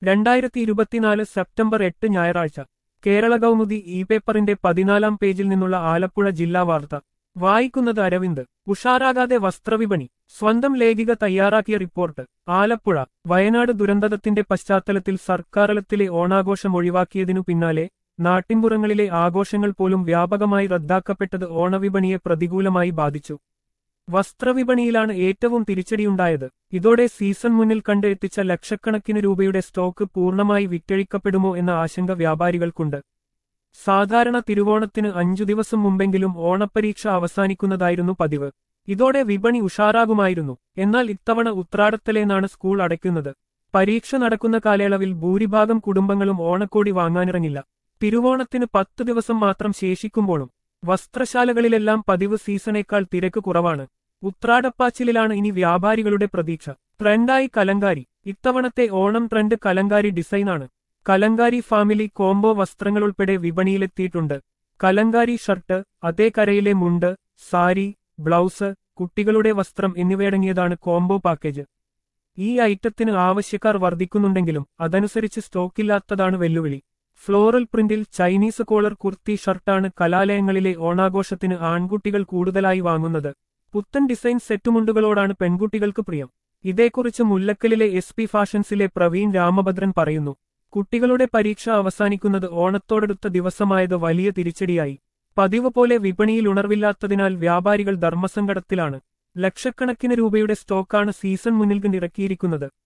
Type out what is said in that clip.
രണ്ടായിരത്തി ഇരുപത്തിനാല് സെപ്റ്റംബർ എട്ട് ഞായറാഴ്ച കേരള കൗമുദി ഇ പേപ്പറിന്റെ പതിനാലാം പേജിൽ നിന്നുള്ള ആലപ്പുഴ ജില്ലാ വാർത്ത വായിക്കുന്നത് അരവിന്ദ് ഉഷാറാകാതെ വസ്ത്രവിപണി സ്വന്തം ലേഖിക തയ്യാറാക്കിയ റിപ്പോർട്ട് ആലപ്പുഴ വയനാട് ദുരന്തത്തിന്റെ പശ്ചാത്തലത്തിൽ സർക്കാരലത്തിലെ ഓണാഘോഷം ഒഴിവാക്കിയതിനു പിന്നാലെ നാട്ടിൻപുറങ്ങളിലെ ആഘോഷങ്ങൾ പോലും വ്യാപകമായി റദ്ദാക്കപ്പെട്ടത് ഓണവിപണിയെ പ്രതികൂലമായി ബാധിച്ചു വസ്ത്രവിപണിയിലാണ് ഏറ്റവും തിരിച്ചടിയുണ്ടായത് ഇതോടെ സീസൺ മുന്നിൽ കണ്ട് എത്തിച്ച ലക്ഷക്കണക്കിന് രൂപയുടെ സ്റ്റോക്ക് പൂർണ്ണമായി വിറ്റഴിക്കപ്പെടുമോ എന്ന ആശങ്ക വ്യാപാരികൾക്കുണ്ട് സാധാരണ തിരുവോണത്തിന് അഞ്ചു ദിവസം മുമ്പെങ്കിലും ഓണപ്പരീക്ഷ അവസാനിക്കുന്നതായിരുന്നു പതിവ് ഇതോടെ വിപണി ഉഷാറാകുമായിരുന്നു എന്നാൽ ഇത്തവണ ഉത്രാടത്തലേന്നാണ് സ്കൂൾ അടയ്ക്കുന്നത് പരീക്ഷ നടക്കുന്ന കാലയളവിൽ ഭൂരിഭാഗം കുടുംബങ്ങളും ഓണക്കോടി വാങ്ങാനിറങ്ങില്ല തിരുവോണത്തിന് പത്ത് ദിവസം മാത്രം ശേഷിക്കുമ്പോഴും വസ്ത്രശാലകളിലെല്ലാം പതിവ് സീസണേക്കാൾ തിരക്ക് കുറവാണ് ഉത്രാടപ്പാച്ചിലിലാണ് ഇനി വ്യാപാരികളുടെ പ്രതീക്ഷ ട്രെൻഡായി കലങ്കാരി ഇത്തവണത്തെ ഓണം ട്രെൻഡ് കലങ്കാരി ഡിസൈനാണ് കലങ്കാരി ഫാമിലി കോംബോ വസ്ത്രങ്ങളുൾപ്പെടെ വിപണിയിലെത്തിയിട്ടുണ്ട് കലങ്കാരി ഷർട്ട് അതേ കരയിലെ മുണ്ട് സാരി ബ്ലൗസ് കുട്ടികളുടെ വസ്ത്രം എന്നിവയടങ്ങിയതാണ് കോംബോ പാക്കേജ് ഈ ഐറ്റത്തിന് ആവശ്യക്കാർ വർദ്ധിക്കുന്നുണ്ടെങ്കിലും അതനുസരിച്ച് സ്റ്റോക്കില്ലാത്തതാണ് വെല്ലുവിളി ഫ്ലോറൽ പ്രിന്റിൽ ചൈനീസ് കോളർ കുർത്തി ഷർട്ടാണ് കലാലയങ്ങളിലെ ഓണാഘോഷത്തിന് ആൺകുട്ടികൾ കൂടുതലായി വാങ്ങുന്നത് പുത്തൻ ഡിസൈൻ സെറ്റുമുണ്ടുകളോടാണ് പെൺകുട്ടികൾക്ക് പ്രിയം ഇതേക്കുറിച്ച് മുല്ലക്കലിലെ എസ് പി ഫാഷൻസിലെ പ്രവീൺ രാമഭദ്രൻ പറയുന്നു കുട്ടികളുടെ പരീക്ഷ അവസാനിക്കുന്നത് ഓണത്തോടടുത്ത ദിവസമായത് വലിയ തിരിച്ചടിയായി പതിവ് പോലെ വിപണിയിൽ ഉണർവില്ലാത്തതിനാൽ വ്യാപാരികൾ ധർമ്മസങ്കടത്തിലാണ് ലക്ഷക്കണക്കിന് രൂപയുടെ സ്റ്റോക്കാണ് സീസൺ മുന്നിൽ ഇറക്കിയിരിക്കുന്നത്